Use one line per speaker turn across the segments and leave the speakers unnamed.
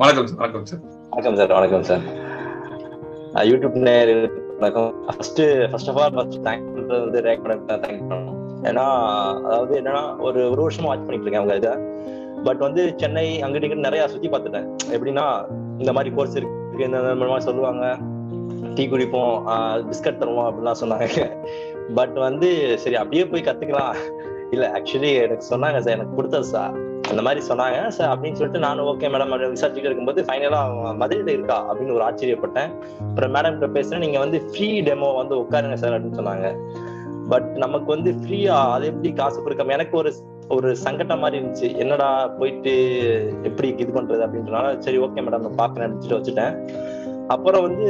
வணக்கம் சார் வணக்கம் சார்
வணக்கம் சார் வணக்கம் சார் யூடியூப் நேர் வணக்கம் first first of all first thank பண்றது வந்து ரேக் பண்ண தேங்க் பண்ணணும் ஏன்னா அதாவது என்னன்னா ஒரு ஒரு வருஷமா வாட்ச் பண்ணிட்டு இருக்கேன் அவங்க இதை பட் வந்து சென்னை அங்கிட்டு இங்கிட்டு நிறைய சுத்தி பார்த்துட்டேன் எப்படின்னா இந்த மாதிரி கோர்ஸ் இருக்கு இந்த இந்த மாதிரி சொல்லுவாங்க டீ குடிப்போம் பிஸ்கட் தருவோம் அப்படிலாம் சொன்னாங்க பட் வந்து சரி அப்படியே போய் கத்துக்கலாம் இல்ல ஆக்சுவலி எனக்கு சொன்னாங்க சார் எனக்கு கொடுத்தது சார் அந்த மாதிரி சொன்னாங்க சார் அப்படின்னு சொல்லிட்டு நானும் ஓகே மேடம் விசாரிச்சுட்டு இருக்கும்போது ஃபைனலா மதுரையில இருக்கா அப்படின்னு ஒரு ஆச்சரியப்பட்டேன் அப்புறம் மேடம் கிட்ட பேசுறேன் நீங்க வந்து ஃப்ரீ டெமோ வந்து உட்காருங்க சார் அப்படின்னு சொன்னாங்க பட் நமக்கு வந்து ஃப்ரீயா அது எப்படி காசு கொடுக்காம எனக்கு ஒரு ஒரு சங்கடம் மாதிரி இருந்துச்சு என்னடா போயிட்டு எப்படி இது பண்றது அப்படின்றனால சரி ஓகே மேடம் நான் பாக்குறேன் நினைச்சிட்டு வச்சுட்டேன் அப்புறம் வந்து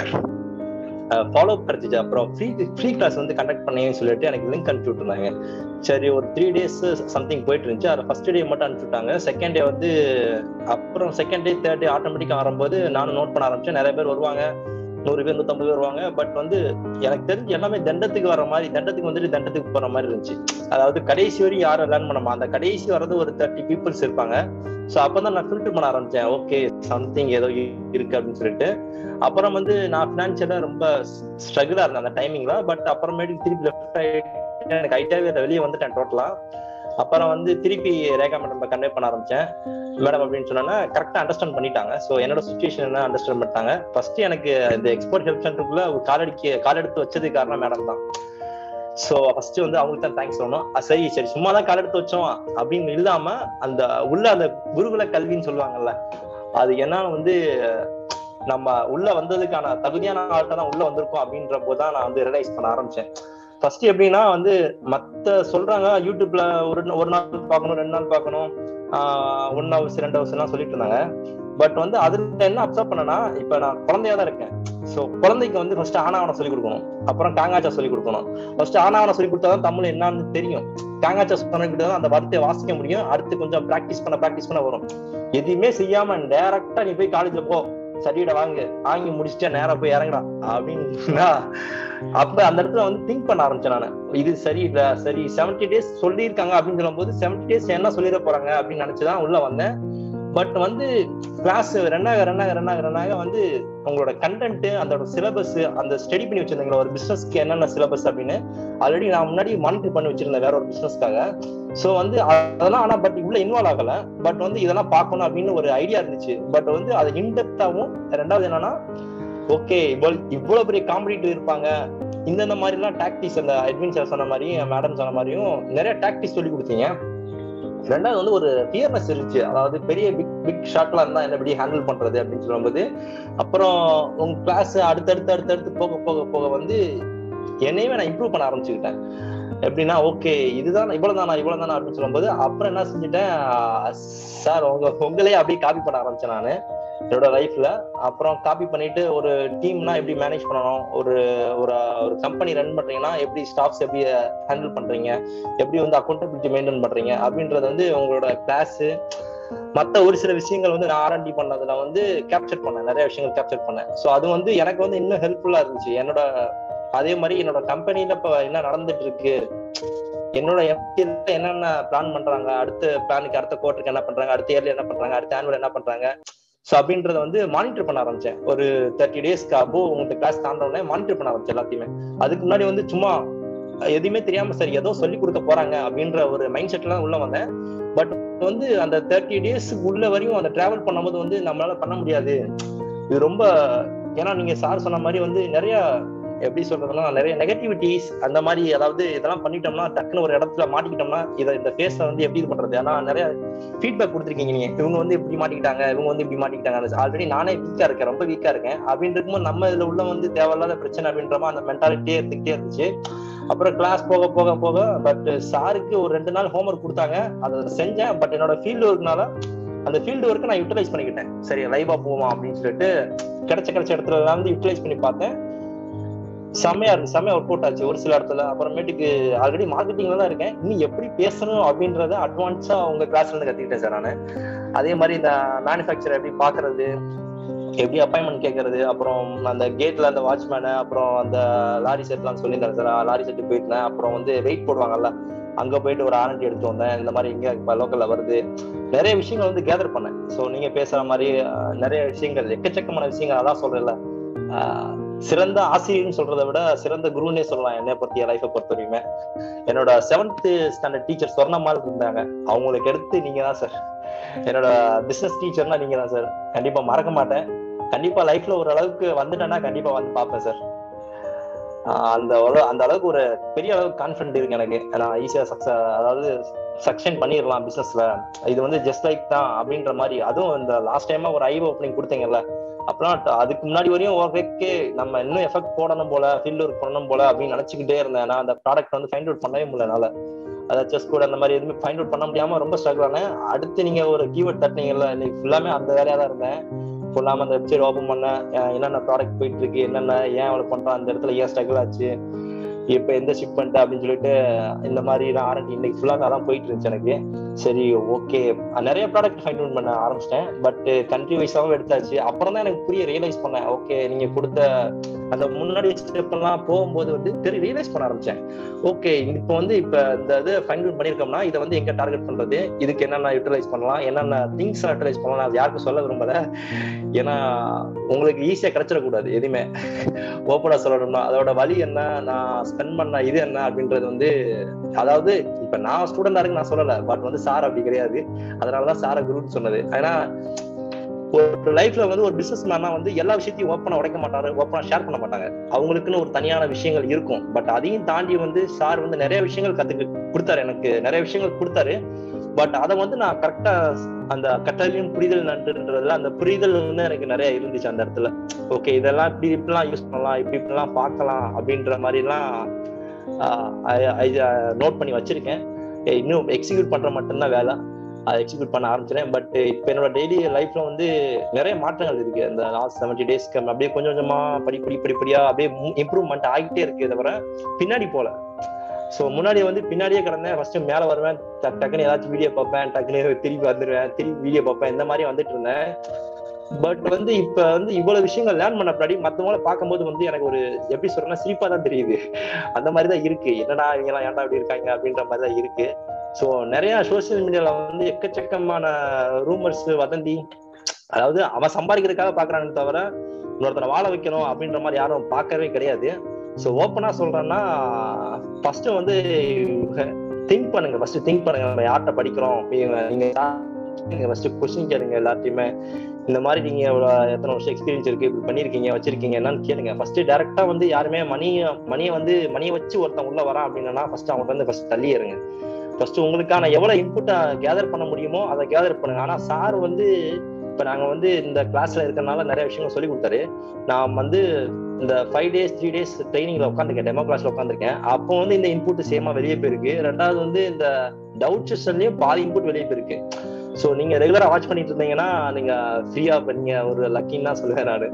ஃபாலோ கிடைச்சிச்சு அப்புறம் ஃப்ரீ ஃப்ரீ கிளாஸ் வந்து கண்டக்ட் பண்ணேன்னு சொல்லிட்டு எனக்கு லிங்க் அனுப்பிச்சு விட்டுருந்தாங்க சரி ஒரு த்ரீ டேஸ் சம்திங் போயிட்டு இருந்துச்சு அதில் ஃபர்ஸ்ட் டே மட்டும் அனுப்பிச்சுட்டாங்க செகண்ட் டே வந்து அப்புறம் செகண்ட் டே தேர்ட் டே ஆட்டோமேட்டிக்காக வரும்போது நானும் நோட் பண்ண ஆரம்பிச்சேன் நிறைய பேர் வருவாங்க நூறு பேர் நூத்தம்பது பேர் வருவாங்க பட் வந்து எனக்கு தெரிஞ்சு எல்லாமே தண்டத்துக்கு வர மாதிரி தண்டத்துக்கு வந்துட்டு தண்டத்துக்கு போற மாதிரி இருந்துச்சு அதாவது கடைசி வரையும் யாரும் லேர்ன் பண்ணமா அந்த கடைசி வர்றது ஒரு தேர்ட்டி பீப்புள்ஸ் இருப்பாங்க ஸோ அப்பதான் நான் ஃபில்டர் பண்ண ஆரம்பிச்சேன் ஓகே சம்திங் ஏதோ இருக்கு அப்படின்னு சொல்லிட்டு அப்புறம் வந்து நான் ஃபினான்ஷியலா ரொம்ப ஸ்ட்ரகிளா இருந்தேன் அந்த டைமிங்ல பட் அப்புறமேட்டுக்கு திருப்பி லெஃப்ட் ஆயிட்டு எனக்கு ஐட்டாவே வெளியே வந்துட்டேன் டோட்டலா அப்புறம் வந்து திருப்பி ரேகா மேடம் கன்வே பண்ண ஆரம்பிச்சேன் மேடம் அப்படின்னு சொன்னா கரெக்டா அண்டர்ஸ்டாண்ட் பண்ணிட்டாங்க ஸோ என்னோட சுச்சுவேஷன் என்ன அண்டர்ஸ்டாண்ட் பண்ணிட்டாங்க ஃபர்ஸ்ட் எனக்கு இந்த எக்ஸ்போர்ட் ஹெல்ப் சென்டருக்குள்ள காலடிக்கு கால் எடுத்து வச்சது காரணம் மேடம் தான் ஸோ ஃபர்ஸ்ட் வந்து அவங்களுக்கு தான் தேங்க்ஸ் சொல்லணும் சரி சரி சும்மா தான் கால் எடுத்து வச்சோம் அப்படின்னு இல்லாம அந்த உள்ள அந்த குருகுல கல்வின்னு சொல்லுவாங்கல்ல அது என்ன வந்து நம்ம உள்ள வந்ததுக்கான தகுதியான ஆள்கிட்ட தான் உள்ள வந்திருக்கோம் அப்படின்ற போதுதான் நான் வந்து ரியலைஸ் பண்ண ஆரம்பிச்சேன் ஃபர்ஸ்ட் எப்படின்னா வந்து மத்த சொல்றாங்க யூடியூப்ல ஒரு ஒரு நாள் பார்க்கணும் ரெண்டு நாள் பார்க்கணும் ஆஹ் ஒன் ஹவர்ஸ் ரெண்டு ஹவர்ஸ் எல்லாம் சொல்லிட்டு இருந்தாங்க பட் வந்து அதுல என்ன அப்சர்வ் பண்ணனா இப்ப நான் குழந்தையா தான் இருக்கேன் சோ குழந்தைக்கு வந்து ஃபர்ஸ்ட் ஆனாவனம் சொல்லி கொடுக்கணும் அப்புறம் காங்காச்சா சொல்லி கொடுக்கணும் ஃபர்ஸ்ட் ஆனாவனம் சொல்லி கொடுத்தாதான் தமிழ் என்னன்னு தெரியும் காங்காச்சா சொல்லி கொடுத்தா அந்த வார்த்தையை வாசிக்க முடியும் அடுத்து கொஞ்சம் ப்ராக்டிஸ் பண்ண ப்ராக்டிஸ் பண்ண வரும் எதுவுமே செய்யாம டைரக்டா நீ போய் காலேஜ்ல போ சரியிட வாங்கு வாங்கி முடிச்சுட்டு நேரா போய் இறங்கடா அப்படின்னா அப்ப அந்த இடத்துல வந்து திங்க் பண்ண ஆரம்பிச்சேன் நான் இது சரியில்லை சரி செவன்டி டேஸ் சொல்லியிருக்காங்க அப்படின்னு சொல்லும் போது செவன்டி டேஸ் என்ன சொல்லிட போறாங்க அப்படின்னு நினைச்சுதான் உள்ள வந்தேன் பட் வந்து கிளாஸ் ரெண்டாக ரெண்டாக ரெண்டாக ரெண்டாக வந்து உங்களோட கண்டென்ட் அதோட சிலபஸ் அந்த ஸ்டடி பண்ணி வச்சிருந்தீங்களா ஒரு பிசினஸ்க்கு என்னென்ன சிலபஸ் அப்படின்னு ஆல்ரெடி நான் முன்னாடி மானிட்டர் பண்ணி வச்சிருந்தேன் வேற ஒரு பிசினஸ்க்காக ஸோ வந்து அதெல்லாம் ஆனா பட் உள்ள இன்வால்வ் ஆகல பட் வந்து இதெல்லாம் பார்க்கணும் அப்படின்னு ஒரு ஐடியா இருந்துச்சு பட் வந்து அது இன்டெப்தாவும் ரெண்டாவது என்னன்னா ஓகே இவ்வளவு இவ்வளவு பெரிய காம்படிட்டிவ் இருப்பாங்க இந்தந்த மாதிரி எல்லாம் டாக்டிஸ் அந்த அட்வின் சார் சொன்ன மாதிரியும் மேடம் சொன்ன மாதிரியும் நிறைய டாக்டிஸ் சொல்லி கொடுத்தீங்க ரெண்டாவது வந்து ஒரு ஃபியர்னஸ் இருந்துச்சு அதாவது பெரிய பிக் பிக் ஷாட்லாம் இருந்தா என்ன எப்படி ஹேண்டில் பண்றது அப்படின்னு சொல்லும்போது அப்புறம் உங்க கிளாஸ் அடுத்தடுத்து அடுத்தடுத்து போக போக போக வந்து என்னையுமே நான் இம்ப்ரூவ் பண்ண ஆரம்பிச்சுக்கிட்டேன் எப்படின்னா ஓகே இதுதான் இவ்வளவு தானா இவ்வளவு தானா அப்படின்னு சொல்லும்போது அப்புறம் என்ன செஞ்சுட்டேன் சார் உங்க உங்களே அப்படியே காப்பி பண்ண ஆரம்பிச்சேன் நான் என்னோட லைஃப்ல அப்புறம் காப்பி பண்ணிட்டு ஒரு டீம்னா எப்படி மேனேஜ் பண்ணணும் ஒரு ஒரு ஒரு கம்பெனி ரன் பண்றீங்கன்னா எப்படி ஸ்டாஃப்ஸ் எப்படி ஹேண்டில் பண்றீங்க எப்படி வந்து அக்கௌண்டபிலிட்டி மெயின்டைன் பண்றீங்க அப்படின்றது வந்து உங்களோட கிளாஸ் மத்த ஒரு சில விஷயங்கள் வந்து நான் ஆர்என்டி பண்ணதுல வந்து கேப்சர் பண்ணேன் நிறைய விஷயங்கள் கேப்சர் பண்ணேன் ஸோ அது வந்து எனக்கு வந்து இன்னும் ஹெல்ப்ஃபுல்லா இருந்துச்சு என்னோட அதே மாதிரி என்னோட கம்பெனில இப்ப என்ன நடந்துட்டு இருக்கு என்னோட என்னென்ன பிளான் பண்றாங்க அடுத்த பிளானுக்கு அடுத்த குவார்டருக்கு என்ன பண்றாங்க அடுத்த இயர்ல என்ன பண்றாங்க அடுத்த ஆனுவல் என்ன பண்றாங்க ஸோ அப்படின்றத வந்து மானிட்டர் பண்ண ஆரம்பிச்சேன் ஒரு தேர்ட்டி டேஸ்க்கு அபோ உங்களுக்கு கிளாஸ் தாண்டவுடனே மானிட்டர் பண்ண ஆரம்பிச்சேன் எல்லாத்தையுமே அதுக்கு முன்னாடி வந்து சும்மா எதுவுமே தெரியாம சரி ஏதோ சொல்லி கொடுக்க போறாங்க அப்படின்ற ஒரு மைண்ட் செட்ல தான் உள்ள வந்தேன் பட் வந்து அந்த தேர்ட்டி டேஸ் உள்ள வரையும் அந்த டிராவல் பண்ணும்போது வந்து நம்மளால பண்ண முடியாது இது ரொம்ப ஏன்னா நீங்க சார் சொன்ன மாதிரி வந்து நிறைய எப்படி சொல்றதுன்னா நிறைய நெகட்டிவிட்டிஸ் அந்த மாதிரி அதாவது இதெல்லாம் பண்ணிட்டோம்னா டக்குன்னு ஒரு இடத்துல மாட்டிக்கிட்டோம்னா இதை இந்த ஃபேஸ்ல வந்து எப்படி இது பண்றது ஏன்னா நிறைய ஃபீட்பேக் கொடுத்துருக்கீங்க நீங்க இவங்க வந்து இப்படி மாட்டிக்கிட்டாங்க இவங்க வந்து இப்படி மாட்டிக்கிட்டாங்க ஆல்ரெடி நானே வீக்கா இருக்கேன் ரொம்ப வீக்கா இருக்கேன் அப்படின்னு இருக்கும்போது நம்ம இதுல உள்ள வந்து தேவையில்லாத பிரச்சனை அப்படின்றமா அந்த மென்டாலிட்டியே இருந்துகிட்டே இருந்துச்சு அப்புறம் கிளாஸ் போக போக போக பட் சாருக்கு ஒரு ரெண்டு நாள் ஹோம்ஒர்க் கொடுத்தாங்க அதை செஞ்சேன் பட் என்னோட ஃபீல்டு ஒர்க்னால அந்த ஃபீல்டு ஒர்க்கை நான் யூட்டிலைஸ் பண்ணிக்கிட்டேன் சரி லைவா போவோம் அப்படின்னு சொல்லிட்டு கிடைச்ச கிடைச்ச இடத்துல வந்து யூட்டிலைஸ் பண்ணி பார்த்தேன் செம்மையா இருக்கு செம்மையா ஒர்க் அவுட் ஆச்சு ஒரு சில இடத்துல அப்புறமேட்டுக்கு ஆல்ரெடி மார்க்கெட்டிங்ல தான் இருக்கேன் இன்னும் எப்படி பேசணும் அப்படின்றத அட்வான்ஸா உங்க கிளாஸ்ல இருந்து கத்துக்கிட்டேன் சார் நான் அதே மாதிரி இந்த மேனுஃபேக்சர் எப்படி பாக்குறது எப்படி அப்பாயின்மெண்ட் கேட்கறது அப்புறம் அந்த கேட்ல அந்த வாட்ச்மேனு அப்புறம் அந்த லாரி செட்லாம் சொல்லியிருந்தாரு சார் லாரி செட்டு போயிருந்தேன் அப்புறம் வந்து வெயிட் போடுவாங்கல்ல அங்க போயிட்டு ஒரு ஆரண்டி எடுத்து வந்தேன் இந்த மாதிரி இங்க இப்ப லோக்கல்ல வருது நிறைய விஷயங்கள் வந்து கேதர் பண்ணேன் ஸோ நீங்க பேசுற மாதிரி அஹ், நிறைய விஷயங்கள் எக்கச்சக்கமான விஷயங்கள் அதான் சொல்றேன்ல அஹ், சிறந்த ஆசிரியர்னு சொல்றதை விட சிறந்த குருன்னே சொல்லலாம் என்னை பொறுத்த லைஃபை பொறுத்த வரைக்குமே என்னோட செவன்த் ஸ்டாண்டர்ட் டீச்சர் சொர்ணம்மாள் இருந்தாங்க அவங்களுக்கு எடுத்து நீங்க தான் சார் என்னோட பிசினஸ் டீச்சர்னா நீங்க தான் சார் கண்டிப்பா மறக்க மாட்டேன் கண்டிப்பா லைஃப்ல ஒரு அளவுக்கு வந்துட்டேன்னா கண்டிப்பா வந்து பார்ப்பேன் சார் ஆஹ் அந்த அளவு அந்த அளவுக்கு ஒரு பெரிய அளவுக்கு கான்ஃபிடென்ட் இருக்கு எனக்கு நான் ஈஸியா சக்சஸ் அதாவது சக்சன் பண்ணிடலாம் பிசினஸ்ல இது வந்து ஜஸ்ட் லைக் தான் அப்படின்ற மாதிரி அதுவும் இந்த லாஸ்ட் டைமா ஒரு ஐ ஓப்பனிங் கொடுத்தீங்கல்ல அப்பலாம் ட- அதுக்கு முன்னாடி வரையும் ஓகே நம்ம இன்னும் எஃபெக்ட் போடணும் போல ஃபீல்டு ஒர்க் பண்ணணும் போல அப்படின்னு நினைச்சுக்கிட்டே இருந்தேன் நான் அந்த ப்ராடக்ட் வந்து ஃபைண்ட் அவுட் பண்ணவே முடியல என்னால அதை செஸ் கூட அந்த மாதிரி எதுவுமே ஃபைண்ட் அவுட் பண்ண முடியாம ரொம்ப ஸ்ட்ரகிள் ஆனேன் அடுத்து நீங்க ஒரு கீவேர்ட் தட்டினீங்கல்ல இன்னைக்கு ஃபுல்லாமே அந்த வேலையா தான் இருந்தேன் ஃபுல்லாம அந்த வெப்சைட் ஓப்பன் பண்ணேன் அஹ் என்னென்ன ப்ராடக்ட் போயிட்டு இருக்கு என்னென்ன ஏன் அவ்வளவு பண்றான் அந்த இடத்துல ஏன் ஸ்ட்ரகிள் ஆச்சு இப்ப எந்த ஷிப்மெண்ட் அப்படின்னு சொல்லிட்டு இந்த மாதிரி நான் ஆரம்பி இன்னைக்கு ஃபுல்லாக அதான் போயிட்டு இருந்துச்சு எனக்கு சரி ஓகே நிறைய ப்ராடக்ட் ஃபைண்ட் அவுட் பண்ண ஆரம்பிச்சிட்டேன் பட் கண்ட்ரி வைஸாவும் எடுத்தாச்சு அப்புறம் தான் எனக்கு புரிய ரியலைஸ் பண்ணேன் ஓகே நீங்க கொடுத்த அந்த முன்னாடி ஸ்டெப் எல்லாம் போகும்போது வந்து தெரிய ரியலைஸ் பண்ண ஆரம்பிச்சேன் ஓகே இப்போ வந்து இப்ப இந்த இது ஃபைண்ட் அவுட் பண்ணிருக்கோம்னா இதை வந்து எங்க டார்கெட் பண்றது இதுக்கு என்னென்ன யூட்டிலைஸ் பண்ணலாம் என்னென்ன திங்ஸ் யூட்டிலைஸ் பண்ணலாம் அது யாருக்கும் சொல்ல விரும்பல ஏன்னா உங்களுக்கு ஈஸியா கிடைச்சிடக்கூடாது எதுவுமே ஓப்பனா சொல்லணும்னா அதோட வழி என்ன நான் ஸ்பெண்ட் பண்ண இது என்ன அப்படின்றது வந்து அதாவது இப்ப நான் ஸ்டூடெண்டா இருக்கு நான் சொல்லல பட் வந்து சார் அப்படி கிடையாது அதனாலதான் சார குருன்னு சொன்னது ஏன்னா ஒரு லைஃப்ல வந்து ஒரு பிசினஸ் மேனா வந்து எல்லா விஷயத்தையும் ஓப்பனா உடைக்க மாட்டாரு ஓப்பனா ஷேர் பண்ண மாட்டாங்க அவங்களுக்குன்னு ஒரு தனியான விஷயங்கள் இருக்கும் பட் அதையும் தாண்டி வந்து சார் வந்து நிறைய விஷயங்கள் கத்துக்கு கொடுத்தாரு எனக்கு நிறைய விஷயங்கள் கொடுத்தாரு பட் அதை வந்து நான் கரெக்டா அந்த கட்டளையும் புரிதல் நன்றுன்றதுல அந்த புரிதல் வந்து எனக்கு நிறைய இருந்துச்சு அந்த இடத்துல ஓகே இதெல்லாம் இப்படி இப்படிலாம் யூஸ் பண்ணலாம் இப்படி இப்படிலாம் பார்க்கலாம் அப்படின்ற மாதிரிலாம் நோட் பண்ணி வச்சிருக்கேன் இன்னும் எக்ஸிக்யூட் பண்ற மட்டும்தான் வேலை அதை எக்ஸிக்யூட் பண்ண ஆரம்பிச்சிட்டேன் பட் இப்போ என்னோட டெய்லி லைஃப்ல வந்து நிறைய மாற்றங்கள் இருக்கு இந்த லாஸ்ட் செவன்டி டேஸ்க்கு அப்படியே கொஞ்சம் கொஞ்சமா படி படி படிப்படியா அப்படியே இம்ப்ரூவ்மெண்ட் ஆகிட்டே இருக்கு தவிர பின்னாடி போல ஸோ முன்னாடி வந்து பின்னாடியே கிடந்தேன் ஃபர்ஸ்ட் மேல வருவேன் டக் டக்குன்னு ஏதாச்சும் வீடியோ பார்ப்பேன் டக்குன்னு திருப்பி வந்துடுவேன் திருப்பி வீடியோ பார்ப்பேன் இந்த மாதிரி வந்துட்டு இருந்தேன் பட் வந்து இப்ப வந்து இவ்வளவு விஷயங்கள் லேர்ன் பண்ண பின்னாடி மத்தவங்கள பார்க்கும்போது வந்து எனக்கு ஒரு எப்படி சொல்றேன்னா சிரிப்பா தான் தெரியுது அந்த மாதிரி தான் இருக்கு என்னடா இவங்க எல்லாம் ஏன்டா இப்படி இருக்காங்க அப்படின்ற மாதிரி தான் இருக்கு ஸோ நிறைய சோசியல் மீடியால வந்து எக்கச்சக்கமான ரூமர்ஸ் வதந்தி அதாவது அவன் சம்பாதிக்கிறதுக்காக பாக்குறானே தவிர இன்னொருத்தனை வாழ வைக்கணும் அப்படின்ற மாதிரி யாரும் பார்க்கவே கிடையாது ஸோ ஓப்பனா சொல்றேன்னா ஃபர்ஸ்ட் வந்து திங்க் பண்ணுங்க ஃபர்ஸ்ட் திங்க் பண்ணுங்க நம்ம யார்கிட்ட படிக்கிறோம் நீங்க நீங்க ஃபர்ஸ்ட் கொஸ்டின் கேளுங்க எல்லாத்தையுமே இந்த மாதிரி நீங்க எவ்வளவு எத்தனை வருஷம் எக்ஸ்பீரியன்ஸ் இருக்கு இப்படி பண்ணிருக்கீங்க வச்சிருக்கீங்க என்னன்னு கேளுங்க ஃபர்ஸ்ட் டேரக்டா வந்து யாருமே மணி மணியை வந்து மணியை வச்சு ஒருத்தன் உள்ள வரான் அப்படின்னா ஃபர்ஸ்ட் அவங்க வந்து ஃபர்ஸ்ட் தள்ளிடுங்க ஃபர்ஸ்ட் உங்களுக்கான எவ்வளவு இன்புட்டை கேதர் பண்ண முடியுமோ அதை கேதர் பண்ணுங்க ஆனா சார் வந்து இப்ப நாங்க வந்து இந்த கிளாஸ்ல இருக்கறனால நிறைய விஷயங்கள் சொல்லி கொடுத்தாரு நான் வந்து இந்த ஃபைவ் டேஸ் த்ரீ டேஸ் ட்ரைனிங்ல உட்காந்துருக்கேன் டெமோ கிளாஸ்ல உட்காந்துருக்கேன் அப்போ வந்து இந்த இன்புட் சேமா வெளியே போயிருக்கு ரெண்டாவது வந்து இந்த டவுட் செஷன்லயும் பாதி இன்புட் வெளியே போயிருக்கு ஸோ நீங்க ரெகுலரா வாட்ச் பண்ணிட்டு இருந்தீங்கன்னா நீங்க ஃப்ரீயா பண்ணீங்க ஒரு லக்கின்னு தான் சொல்லுவேன் நான்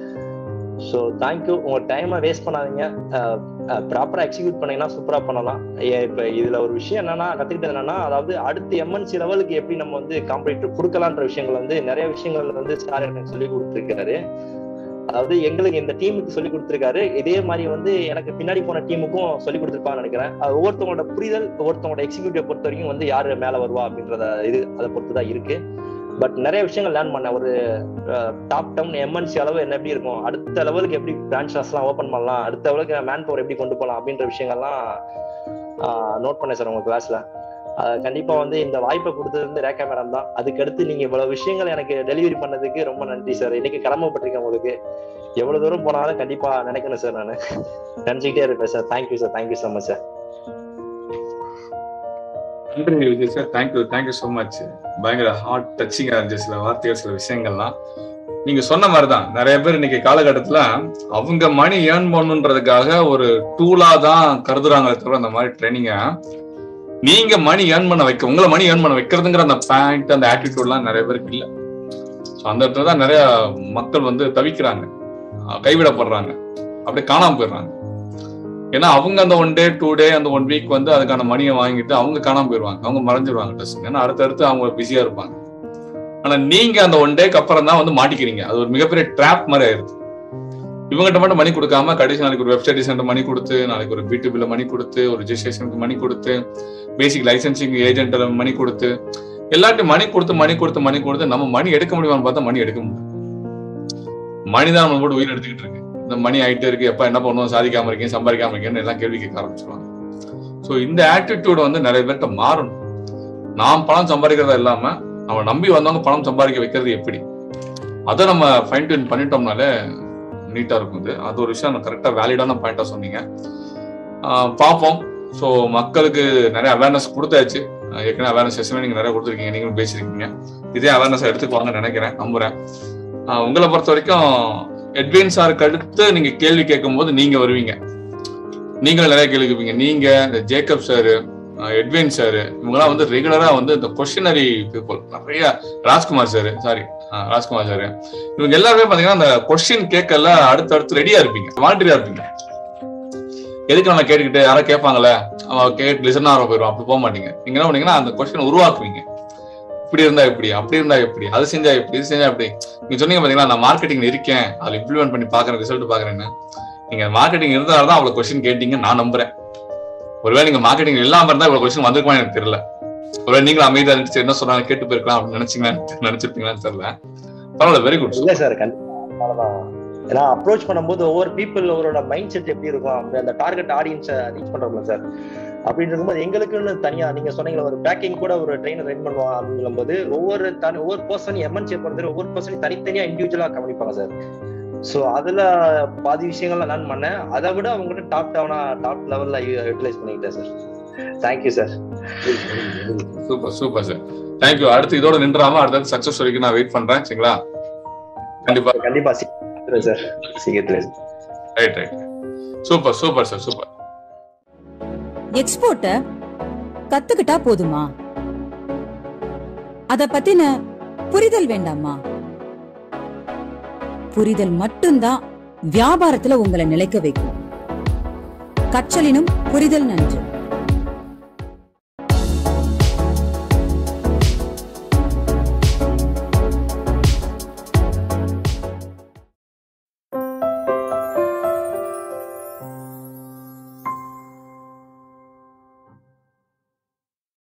ஸோ தேங்க்யூ உங்க டைமை வேஸ்ட் பண்ணாதீங்க ப்ராப்பரா எக்ஸிக்யூட் பண்ணீங்கன்னா சூப்பரா பண்ணலாம் இப்போ இதுல ஒரு விஷயம் என்னன்னா கத்துக்கிட்டது என்னன்னா அதாவது அடுத்து எம்என்சி லெவலுக்கு எப்படி நம்ம வந்து காம்படிட்டர் கொடுக்கலான்ற விஷயங்கள் வந்து நிறைய விஷயங்கள் வந்து சார் எனக்கு சொல்லி கொடுத்துருக்காரு அதாவது எங்களுக்கு இந்த டீமுக்கு சொல்லி கொடுத்துருக்காரு இதே மாதிரி வந்து எனக்கு பின்னாடி போன டீமுக்கும் சொல்லி கொடுத்துருப்பான்னு நினைக்கிறேன் அது ஒவ்வொருத்தவங்களோட புரிதல் ஒவ்வொருத்தவங்களோட எக்ஸிக்யூட்டிவ் பொறுத்த வரைக்கும் வந்து யாரு மேல வருவா அப்படின்றத இது அதை பொறுத்து தான் இருக்கு பட் நிறைய விஷயங்கள் லேர்ன் பண்ணேன் ஒரு டாப் டவுன் எம்என்சி அளவு என்ன எப்படி இருக்கும் அடுத்த லெவலுக்கு எப்படி பிரான்ச்சஸ் எல்லாம் ஓப்பன் பண்ணலாம் அடுத்த லெவலுக்கு மேன் பவர் எப்படி கொண்டு போகலாம் அப்படின்ற விஷயங்கள்லாம் நோட் பண்ணேன் சார் உங்க கிளாஸ்ல கண்டிப்பா வந்து இந்த வாய்ப்பை கொடுத்தது வந்து ரேகா மேடம் தான் அதுக்கடுத்து நீங்க இவ்வளவு விஷயங்கள் எனக்கு டெலிவரி பண்ணதுக்கு ரொம்ப நன்றி சார் இன்னைக்கு கடமைப்பட்டிருக்கேன் உங்களுக்கு எவ்வளவு தூரம் போனாலும் கண்டிப்பா நினைக்கணும் சார் நான் நினைச்சுக்கிட்டே இருப்பேன் sir thank you sir thank you so much sir
நன்றி Vijay sir thank you thank you so much பயங்கர ஹார்ட் டச்சிங்கா இருந்துச்சு சில வார்த்தைகள் சில விஷயங்கள்லாம் நீங்க சொன்ன மாதிரிதான் நிறைய பேர் இன்னைக்கு காலகட்டத்துல அவங்க மணி ஏர்ன் பண்ணுன்றதுக்காக ஒரு டூலா தான் கருதுறாங்களே தவிர அந்த மாதிரி ட்ரைனிங்க நீங்க மணி ஏர்ன் பண்ண வைக்க உங்களை மணி ஏர்ன் பண்ண வைக்கிறதுங்கிற அந்த பேண்ட் அந்த ஆட்டிடியூட்லாம் நிறைய பேருக்கு இல்லை ஸோ அந்த இடத்துல தான் நிறைய மக்கள் வந்து தவிக்கிறாங்க கைவிடப்படுறாங்க அப்படியே காணாம போயிடுறாங்க ஏன்னா அவங்க அந்த ஒன் டே டூ டே அந்த ஒன் வீக் வந்து அதுக்கான மணியை வாங்கிட்டு அவங்க காணாம போயிடுவாங்க அவங்க மறைஞ்சிருவாங்க டெஸ்ட் ஏன்னா அடுத்தடுத்து அவங்க பிஸியா இருப்பாங்க ஆனா நீங்க அந்த ஒன் டேக்கு அப்புறம் தான் வந்து மாட்டிக்கிறீங்க அது ஒரு மிகப்பெரிய ட்ராப் மாதிரி ஆயிருது இவங்ககிட்ட மட்டும் மணி கொடுக்காம கடைசி நாளைக்கு ஒரு வெப்சைட் டிசைன் மணி கொடுத்து நாளைக்கு ஒரு பிடிபில மணி கொடுத்து ஒரு ரெஜிஸ்ட்ரேஷனுக்கு மணி கொடுத்து பேசிக் லைசன்சிங் ஏஜென்ட் மணி கொடுத்து எல்லாத்தையும் மணி கொடுத்து மணி கொடுத்து மணி கொடுத்து நம்ம மணி எடுக்க முடியுமான்னு பார்த்தா மணி எடுக்க முடியும் மணி தான் நம்ம போட்டு உயிர் எடுத்துக்கிட்டு இருக்கு இந்த மணி ஆயிட்டே இருக்கு எப்ப என்ன பண்ணுவோம் சாதிக்காம இருக்கேன் சம்பாதிக்காம இருக்கேன்னு எல்லாம் கேள்வி கேட்க ஆரம்பிச்சிருவாங்க ஸோ இந்த ஆட்டிடியூட் வந்து நிறைய பேர்கிட்ட மாறணும் நாம் பணம் சம்பாதிக்கிறதா இல்லாம நம்ம நம்பி வந்தவங்க பணம் சம்பாதிக்க வைக்கிறது எப்படி அதை நம்ம ஃபைன் டியூன் பண்ணிட்டோம்னாலே நீட்டா இருக்கும் இது அது ஒரு விஷயம் கரெக்டா வேலிடான பாயிண்டா சொன்னீங்க ஆஹ் பார்ப்போம் ஸோ மக்களுக்கு நிறைய அவேர்னஸ் கொடுத்தாச்சு ஆஹ் ஏற்கனவே அவேர்னஸ் செஷன் நீங்க நிறைய கொடுத்துருக்கீங்க நீங்களும் பேசியிருக்கீங்க இதே அவேர்னஸ் எடுத்துக்குவாங்கன்னு நினைக்கிறேன் நம்புறேன் ஆஹ் உங்களை பொறுத்த வரைக்கும் எட்வின் சாருக்கு அடுத்து நீங்க கேள்வி கேட்கும் போது நீங்க வருவீங்க நீங்களும் நிறைய கேள்வி கேட்பீங்க நீங்க இந்த ஜேக்கப் சார் எட்வின் சார் இவங்கெல்லாம் வந்து ரெகுலரா வந்து இந்த கொஸ்டினரி பீப்புள் நிறைய Rajkumar sir sorry Rajkumar sir இவங்க எல்லாருமே பாத்தீங்கன்னா அந்த கொஸ்டின் கேட்கல அடுத்து அடுத்து ரெடியா இருப்பீங்க வாலண்டியரா இருப்பீங்க எதுக்கு நம்ம கேட்டுக்கிட்டு யாரோ கேட்பாங்கல்ல அவன் கேட்டு லிசன் ஆக போயிடும் அப்படி போக மாட்டீங்க நீங்க என்ன பண்ணீங்கன்னா அந்த கொஸ்டின் உருவாக்குவீங்க இப்படி இருந்தா எப்படி அப்படி இருந்தா எப்படி அது செஞ்சா எப்படி இது செஞ்சா எப்படி நீங்க சொன்னீங்க பாத்தீங்களா நான் மார்க்கெட்டிங் இருக்கேன் அதுல இம்ப்ளிமெண்ட் பண்ணி பாக்குறேன் ரிசல்ட் பாக்குறேன்னு நீங்க மார்க்கெட்டிங் இருந்ததால தான் அவ்வளவு கொஸ்டின் கேட்டீங்க நான் நம்புறேன் ஒருவேளை நீங்க மார்க்கெட்டிங் இல்லாம இருந்தா இவ்வளவு கொஸ்டின் வந்திருக்குமா எனக்கு தெரியல ஒருவேளை நீங்களும் அமைதியா இருந்துச்சு என்ன சொன்னாங்க கேட்டு போயிருக்கலாம் அப்படின்னு நினைச்சீங்களா நினைச்சிருப்பீங்களான்னு தெரியல பரவாயில்ல வெரி குட்
இல்ல சார் கண்டிப்பா ஏன்னா அப்ரோச் பண்ணும்போது ஒவ்வொரு பீப்புள் அவரோட மைண்ட் செட் எப்படி இருக்கும் அப்படி அந்த டார்கெட் ஆடியன்ஸை ரீச் பண்றோம்ல சார் அப்படின்னு இருக்கும்போது எங்களுக்குன்னு தனியா நீங்க சொன்னீங்களா ஒரு பேக்கிங் கூட ஒரு ட்ரெயினர் ரென் பண்ணுவான் அப்படிங்கும் போது ஒவ்வொரு தனி ஒவ்வொரு பர்சன் எம்என்சி பொறுத்தவரை ஒவ்வொரு பர்சனையும் தனித்தனியா இண்டிவிஜுவலா கவனிப்பாங்க சார் ஸோ அதுல பாதி விஷயங்கள்லாம் நான் பண்ணேன் அதை விட அவங்ககிட்ட டாப் டவுனா டாப் லெவல்ல யூட்டிலைஸ் பண்ணிக்கிட்டேன் sir thank you sir
super super sir thank you அடுத்து இதோட நின்றாம அடுத்த சக்சஸ் வரைக்கும் நான் வெயிட் பண்றேன் சரிங்களா கண்டிப்பா
கண்டிப்பா சீக்கிரம் சார் சீக்கிரத்துல
right right super super sir super
எக்ஸ்போர்ட்ட கத்துக்கிட்டா போதுமா அத பத்தின புரிதல் வேண்டாமா புரிதல் மட்டும்தான் வியாபாரத்துல உங்களை நிலைக்க வைக்கும் கற்றலினும் புரிதல் நன்று